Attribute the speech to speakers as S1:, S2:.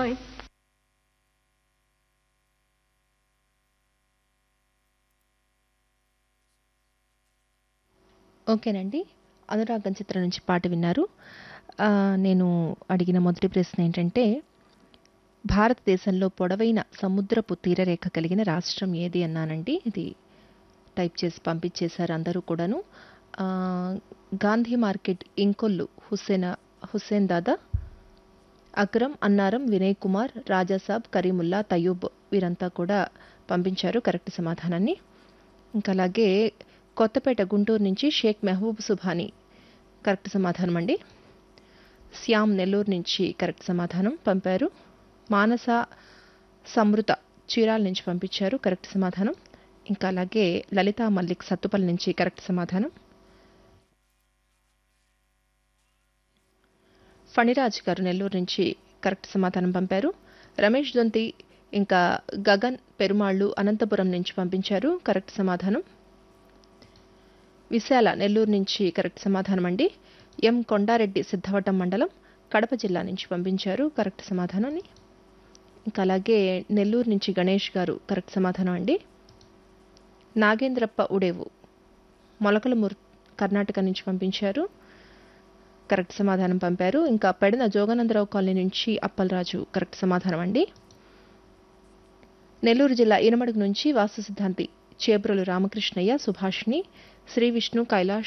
S1: bye
S2: ఓకేనండి అనురాగం చిత్రం నుంచి పాట విన్నారు ఆ, నేను అడిగిన మొదటి ప్రశ్న ఏంటంటే భారతదేశంలో పొడవైన సముద్రపు తీరరేఖ కలిగిన రాష్ట్రం ఏది అన్నానండి ఇది టైప్ చేసి పంపించేశారు అందరూ కూడాను ఆ, గాంధీ మార్కెట్ ఇంకొల్లు హుస్సేన్ హుస్సేన్ దాదా అక్రమ్ అన్నారం వినయ్ కుమార్ రాజాసాబ్ కరీముల్లా తయూబ్ వీరంతా కూడా పంపించారు కరెక్ట్ సమాధానాన్ని ఇంకా అలాగే కొత్తపేట గుంటూరు నుంచి షేక్ మెహబూబ్ సుభాని కరెక్ట్ సమాధానం అండి శ్యామ్ నెల్లూరు నుంచి కరెక్ట్ సమాధానం పంపారు మానస సమృత చీరాల నుంచి పంపించారు కరెక్ట్ సమాధానం ఇంకా అలాగే లలితా మల్లిక్ సత్తుపల్లి నుంచి కరెక్ట్ సమాధానం ఫణిరాజ్ గారు నెల్లూరు నుంచి కరెక్ట్ సమాధానం పంపారు రమేష్ దొంతి ఇంకా గగన్ పెరుమాళ్ళు అనంతపురం నుంచి పంపించారు కరెక్ట్ సమాధానం విశాల నెల్లూరు నుంచి కరెక్ట్ సమాధానం అండి ఎం కొండారెడ్డి సిద్ధవటం మండలం కడప జిల్లా నుంచి పంపించారు కరెక్ట్ సమాధానాన్ని ఇంకా అలాగే నెల్లూరు నుంచి గణేష్ గారు కరెక్ట్ సమాధానం అండి నాగేంద్రప్ప ఉడేవు మొలకలమూరు కర్ణాటక నుంచి పంపించారు కరెక్ట్ సమాధానం పంపారు ఇంకా పెడన జోగానందరావు కాలనీ నుంచి అప్పలరాజు కరెక్ట్ సమాధానం అండి నెల్లూరు జిల్లా ఇనమడుగు నుంచి వాస్తు సిద్ధాంతి చేబ్రోలు రామకృష్ణయ్య సుభాష్ని శ్రీ విష్ణు కైలాష్